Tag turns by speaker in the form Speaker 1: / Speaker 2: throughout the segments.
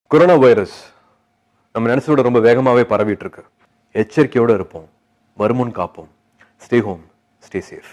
Speaker 1: corona virus நம்ம நினைச்சதோட ரொம்ப வேகமாவே பரவிட்டு இருக்கு எச்சரிக்கையோட இருப்போம் வருமுன் காப்போம் stay home stay safe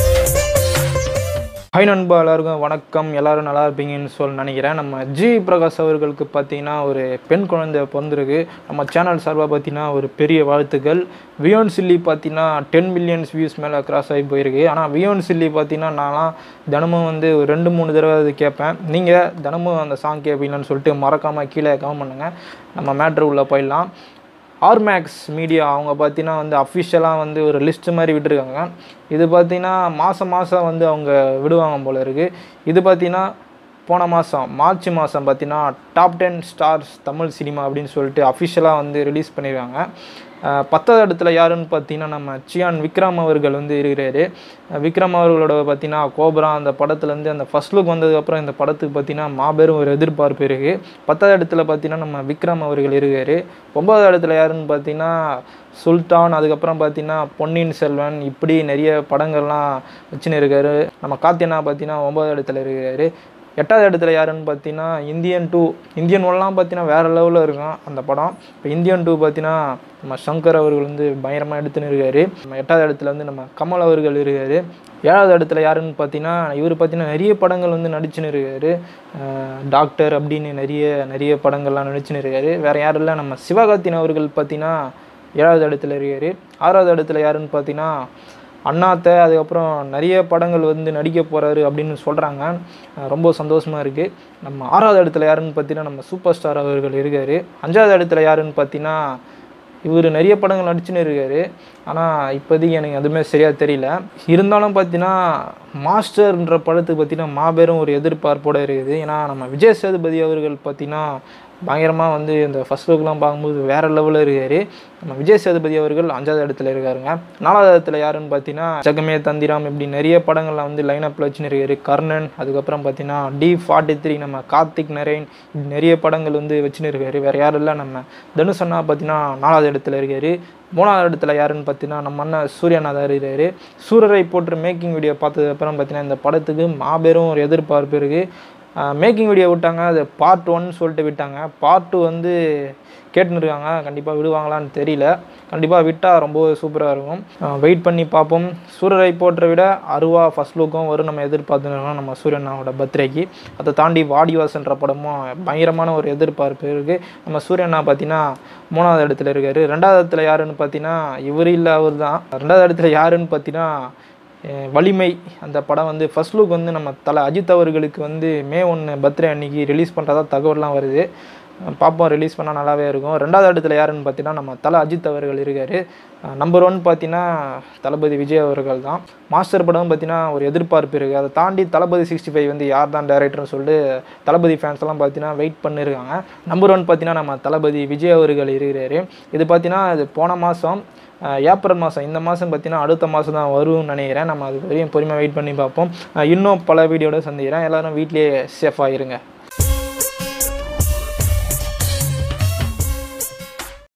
Speaker 2: hi நண்பா எல்லாருக்கும் வணக்கம் எல்லாரும் நல்லா இருப்பீங்கன்னு சொல்லி நினைக்கிறேன் நம்ம ஜி பிரகாஷ் அவர்களுக்கு பார்த்தீங்கன்னா ஒரு பெண் குழந்தை பிறந்திருக்கு நம்ம சேனல் சார்பாக பார்த்தீங்கன்னா ஒரு பெரிய வாழ்த்துக்கள் வியோன் சில்லி பார்த்தீங்கன்னா டென் மில்லியன்ஸ் வியூஸ் மேலே கிராஸ் ஆகி போயிருக்கு ஆனால் வியோன் சில்லி பார்த்தீங்கன்னா நான்லாம் தினமும் வந்து ஒரு ரெண்டு மூணு தடவை அது கேட்பேன் நீங்கள் தினமும் அந்த சாங் கேட்பீங்கன்னு சொல்லிட்டு மறக்காமல் கீழே கமெண்ட் பண்ணுங்கள் நம்ம மேட்ரு உள்ளே போயிடலாம் ஆர்மேக்ஸ் மீடியா அவங்க பார்த்தீங்கன்னா வந்து அஃபிஷியலாக வந்து ஒரு லிஸ்ட் மாதிரி விட்டுருக்காங்க இது பார்த்தீங்கன்னா மாதம் மாதம் வந்து அவங்க விடுவாங்க போல இருக்குது இது பார்த்தீங்கன்னா போன மாதம் மார்ச் மாதம் பார்த்தீங்கன்னா top ten stars Tamil cinema அப்படின்னு சொல்லிட்டு அஃபிஷியலாக வந்து ரிலீஸ் பண்ணியிருக்காங்க அஹ் பத்தாவது இடத்துல யாருன்னு பார்த்தீங்கன்னா நம்ம சியான் விக்ரம் அவர்கள் வந்து இருக்கிறாரு அஹ் விக்ரம் அவர்களோட பார்த்தீங்கன்னா கோபரா அந்த படத்துலேருந்து அந்த ஃபர்ஸ்ட் லுக் வந்ததுக்கப்புறம் இந்த படத்துக்கு பார்த்தீங்கன்னா மாபெரும் ஒரு எதிர்பார்ப்பு இருக்குது பத்தாவது இடத்துல பார்த்தீங்கன்னா நம்ம விக்ரம் அவர்கள் இருக்கார் ஒன்பதாவது இடத்துல யாருன்னு பார்த்தீங்கன்னா சுல்தான் அதுக்கப்புறம் பார்த்தீங்கன்னா பொன்னியின் செல்வன் இப்படி நிறைய படங்கள்லாம் வச்சுன்னு இருக்காரு நம்ம காத்தியனா பார்த்தீங்கன்னா ஒன்பதாவது இடத்துல இருக்காரு எட்டாவது இடத்துல யாருன்னு பார்த்தீங்கன்னா இந்தியன் டூ இந்தியன் ஒன்லாம் பார்த்தீங்கன்னா வேறு லெவலில் இருக்கும் அந்த படம் இப்போ இந்தியன் டூ பார்த்தீங்கன்னா நம்ம சங்கர் அவர்கள் வந்து பயங்கரமாக எடுத்துன்னு இருக்காரு நம்ம எட்டாவது இடத்துல வந்து நம்ம கமல் அவர்கள் இருக்காரு ஏழாவது இடத்துல யாருன்னு பார்த்தீங்கன்னா இவர் பார்த்தீங்கன்னா நிறைய படங்கள் வந்து நடிச்சுன்னு இருக்காரு அஹ் டாக்டர் அப்படின்னு நிறைய நிறைய படங்கள்லாம் நடிச்சுன்னு இருக்காரு வேறு யாரும் இல்லை நம்ம சிவகார்த்தின் அவர்கள் பார்த்தீங்கன்னா ஏழாவது இடத்துல இருக்காரு ஆறாவது இடத்துல யாருன்னு பார்த்தீங்கன்னா அண்ணாத்த அதுக்கப்புறம் நிறைய படங்கள் வந்து நடிக்க போகிறாரு அப்படின்னு சொல்கிறாங்க ரொம்ப சந்தோஷமாக இருக்குது நம்ம ஆறாவது இடத்துல யாருன்னு பார்த்தீங்கன்னா நம்ம சூப்பர் ஸ்டார் அவர்கள் இருக்கார் அஞ்சாவது இடத்துல யாருன்னு பார்த்தீங்கன்னா இவர் நிறைய படங்கள் நடிச்சுன்னு இருக்காரு ஆனால் இப்போதைக்கு எனக்கு எதுவுமே சரியாக தெரியல இருந்தாலும் பார்த்தீங்கன்னா மாஸ்டர்ன்ற படத்துக்கு பார்த்தீங்கன்னா மாபெரும் ஒரு எதிர்பார்ப்போடு இருக்குது ஏன்னா நம்ம விஜய் சேதுபதி அவர்கள் பார்த்தீங்கன்னா பயங்கரமாக வந்து இந்த ஃபஸ்ட் லுக்லாம் பார்க்கும்போது வேறு லெவலில் இருக்கார் நம்ம விஜய் சேதுபதி அவர்கள் அஞ்சாவது இடத்துல இருக்காருங்க நாலாவது இடத்துல யாருன்னு பார்த்தீங்கன்னா ஜெகமே தந்திராம் இப்படி நிறைய படங்கள்லாம் வந்து லைனப்பில் வச்சுன்னு இருக்காரு கர்ணன் அதுக்கப்புறம் பார்த்தீங்கன்னா டி ஃபார்ட்டி த்ரீ நம்ம கார்த்திக் நரேன் இப்படி நிறைய படங்கள் வந்து வச்சுன்னு இருக்காரு வேறு யாரும் இல்லை நம்ம தனுஷ் அண்ணா பார்த்தீங்கன்னா நாலாவது இடத்துல இருக்காரு மூணாவது இடத்துல யாருன்னு பார்த்தீங்கன்னா நம்ம அண்ணன் சூர்யாநாதா இருக்காரு சூரரை போட்டு மேக்கிங் வீடியோ பார்த்ததுக்கப்புறம் பார்த்தீங்கன்னா இந்த படத்துக்கு மாபெரும் ஒரு எதிர்பார்ப்பு இருக்குது மேக்கிங் வீடியோ விட்டாங்க அது பார்ட் ஒன் சொல்லிட்டு விட்டாங்க பார்ட் டூ வந்து கேட்டுன்னு இருக்காங்க கண்டிப்பாக விடுவாங்களான்னு தெரியல கண்டிப்பாக விட்டால் ரொம்ப சூப்பராக இருக்கும் வெயிட் பண்ணி பார்ப்போம் சூரரை போட்டரை விட அருவா ஃபஸ்ட் லுக்கும் வரும் நம்ம எதிர்பார்த்துருக்கோம் நம்ம சூரியனாவோட பர்த்டேக்கு அதை தாண்டி வாடிவாசன்ற படமும் பயங்கரமான ஒரு எதிர்பார்ப்பு இருக்குது நம்ம சூரியனா பார்த்தீங்கன்னா மூணாவது இடத்துல இருக்காரு ரெண்டாவது இடத்துல யாருன்னு பார்த்தீங்கன்னா இவர் இல்லை அவர் தான் ரெண்டாவது இடத்துல யாருன்னு பார்த்தீங்கன்னா அஹ் வலிமை அந்த படம் வந்து ஃபர்ஸ்ட் லுக் வந்து நம்ம தலை அஜித் அவர்களுக்கு வந்து மே ஒன்று பர்த்டே அன்னைக்கு ரிலீஸ் பண்ணுறதா தகவல்லாம் வருது அஹ் பார்ப்போம் ரிலீஸ் பண்ணால் நல்லாவே இருக்கும் ரெண்டாவது இடத்துல யாருன்னு பார்த்தீங்கன்னா நம்ம தலை அஜித் அவர்கள் இருக்கார் நம்பர் ஒன் பார்த்தீங்கன்னா தளபதி விஜய் அவர்கள் தான் மாஸ்டர் படம் பார்த்தீங்கன்னா ஒரு எதிர்பார்ப்பு இருக்குது அதை தாண்டி தளபதி சிக்ஸ்டி ஃபைவ் வந்து யார் தான் டேரக்டர்னு சொல்லிட்டு தளபதி ஃபேன்ஸ் எல்லாம் பார்த்தீங்கன்னா வெயிட் பண்ணியிருக்காங்க நம்பர் ஒன் பார்த்தீங்கன்னா நம்ம தளபதி விஜய் அவர்கள் இருக்கிறாரு இது பார்த்தீங்கன்னா இது போன மாதம் அஹ் ஏப்ரல் மாதம் இந்த மாதம் பார்த்தீங்கன்னா அடுத்த மாதம் தான் வரும்னு நினைக்கிறேன் நம்ம அது வரையும் பொறுமையாக வெயிட் பண்ணி பார்ப்போம் அஹ் இன்னும் பல வீடியோட சந்திக்கிறேன் எல்லாரும் வீட்லேயே சேஃபாக இருங்க